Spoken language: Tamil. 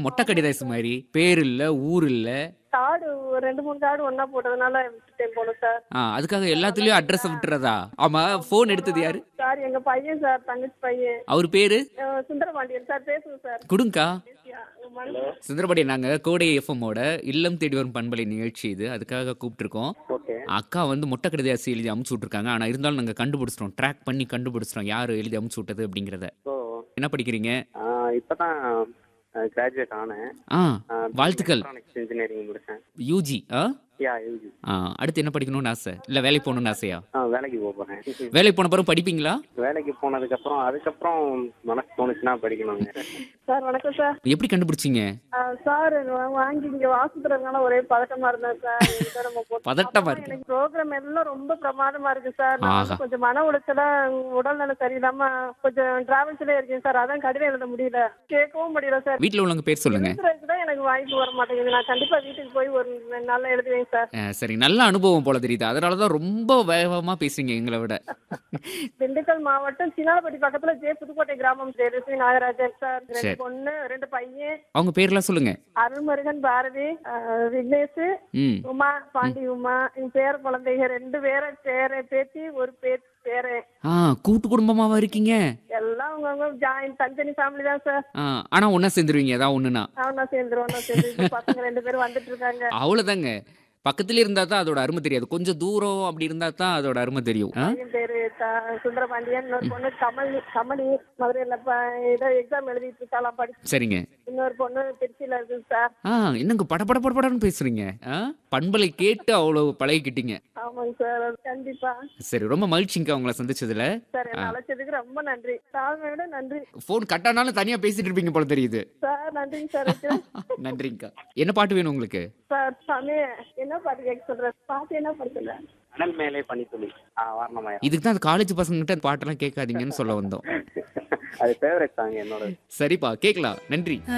மொட்டை கடிதாசு மாதிரி பேர் இல்ல ஊர் இல்ல கார்டு ஒரு ரெண்டு மூணு கார்டு ஒண்ணா போட்டதுனால விட்டுட்டேன் போல சார் ஆ, அதுக்காக எல்லாத்துலயும் அட்ரஸ் விட்டுறதா ஆமா போன் எடுத்தது யாரு சார் எங்க பையன் சார் தங்கச்சி பையன் அவர் பேரு அஹ் சுந்தரபாண்டியன் சார் பேசுங்க சார் கொடுங்கக்கா மனு- சுந்தரபாடி நாங்க கோடை எஃப்எம்மோட இல்லம் தேடி வரும் பண்பலை நிகழ்ச்சி இது அதுக்காக கூப்பிட்டுருக்கோம் ஓகே அக்கா வந்து மொட்டை கடிதாசி எழுதி அமுச்சு விட்டுருக்காங்க ஆனா இருந்தாலும் நாங்க கண்டுபிடிச்சிட்டோம் ட்ராக் பண்ணி கண்டுபிடிச்சிட்டோம் யாரு எழுதி அமுச்சு விட்டது அப்படிங்கறத ஸோ என்ன படிக்கிறீங்க இப்போதான் கிராஜுவேட் ஆனேன் ஆ வாழ்த்துக்கள் எலக்ட்ரானிக்ஸ் இன்ஜினியரிங் முடிச்சேன் யூஜி ஆ யா யூஜி ஆ அடுத்து என்ன படிக்கணும்னு ஆசை இல்ல வேலைக்கு போகணும்னு ஆசையா ஆ வேலைக்கு போக போகிறேன் வேலைக்கு போன பிறகு படிப்பீங்களா வேலைக்கு போனதுக்கப்புறம் அதுக்கப்புறம் மனசு தோணுச்சுன்னா படிக்கணுங்க சார் வணக்கம் சார் எப்படி கண்டுபிடிச்சீங்க அஹ் சார் வா- வாங்கி இங்க வாசிக்கிறதுனால ஒரே பதட்டமா இருந்தேன் சார் எங்க நம்ம போட்டு- பதட்டமா அப்புறம் இருக்கு எனக்கு ப்ரோக்ராம் எல்லாம் ரொம்ப பிரமாதமா இருக்கு சார் நான் வந்து ஆஹா. கொஞ்சம் மன உளைச்சலா உடல்நலம் சரியில்லாம கொஞ்சம் டிராவல்ஸ்ல இருக்கேன் சார் அதான் கடிதம் எழுத முடியல கேட்கவும் முடியல சார் வீட்ல உள்ளவங்க பேர் சொல்லுங்க எழுதுறதுக்கு தான் எனக்கு வாய்ப்பு வர மாட்டேங்குது நான் கண்டிப்பா வீட்டுக்கு போய் ஒரு ரெண்டு நாள்ல எழுதுவேன் சார் ஆ, சரி நல்ல அனுபவம் போல தெரியுது அதனாலதான் ரொம்ப வேகமா பேசுறீங்க எங்களை விட திண்டுக்கல் மாவட்டம் சினாலப்பட்டி பக்கத்துல ஜே புதுக்கோட்டை கிராமம் ஜெயலட்சுமி நாகராஜன் சார் ரெண்டு சரி. பொண்ணு ரெண்டு பையன் அவங்க பேர்லாம் சொல்லுங்க அருள்முருகன் பாரதி அஹ், விக்னேஷ் ம் உமா பாண்டி உமா என் பேர குழந்தைங்க ரெண்டு பேரை பேர பேத்தி ஒரு பேத்தி பேரன் ஆ கூட்டு குடும்பமாவா இருக்கீங்க எல்லாம் அவங்கவுங்க ஜாயின் தனித்தனி ஃபேமிலி தான் சார் ஆ, ஆனா ஒன்னா சேர்ந்துருவீங்க ஏதாவது ஒண்ணுனா அவனா சேர்ந்துருவோம் ஒண்ணா சேர்ந்து இப்ப பசங்க ரெண்டு பேரும் வந்துட்டு இருக்காங்க அவ்வளவுதாங்க பக்கத்துல இருந்தா தான் அதோட அருமை தெரியாது கொஞ்சம் தூரம் அப்படி இருந்தா தான் அதோட அருமை தெரியும் ஆ? பையன் பேரு த- சுந்தரபாண்டியன் இன்னொரு பொண்ணு கமல் கமலி மதுரையில ப- ஏதோ எக்ஸாம் எழுதிட்டு இருக்காளாம் படிச்சு சரிங்க இன்னொரு பொண்ணு திருச்சியில இருக்கு சார் ஆ என்னங்க பட பட படபடன்னு பேசுறீங்க ஆ? பண்பலை கேட்டு அவ்வளவு பழகிக்கிட்டீங்க ஆமாங்க சார் கண்டிப்பா சரி ரொம்ப மகிழ்ச்சிங்க உங்களை சந்திச்சதுல சார் என்ன அழைச்சதுக்கு ரொம்ப நன்றி தாழ்மையோட நன்றி ஃபோன் கட்டானாலும் தனியா பேசிட்டு இருப்பீங்க போல தெரியுது சார் நன்றிங்க சார் வைக்கிறேன். நன்றிங்கக்கா என்ன பாட்டு வேணும் உங்களுக்கு சார் சாமி என்ன பாட்டு கேட்க சொல்ற பாட்டு என்ன பாட்டு அனல் மேலே பனித்துளி ஆ வாரணமாயிரம் இதுக்கு தான் காலேஜ் பசங்கிட்ட பாட்டெல்லாம் கேட்காதீங்கன்னு சொல்ல வந்தோம் அது ஃபேவரட் சாங் என்னோட சரிப்பா கேட்கலாம் நன்றி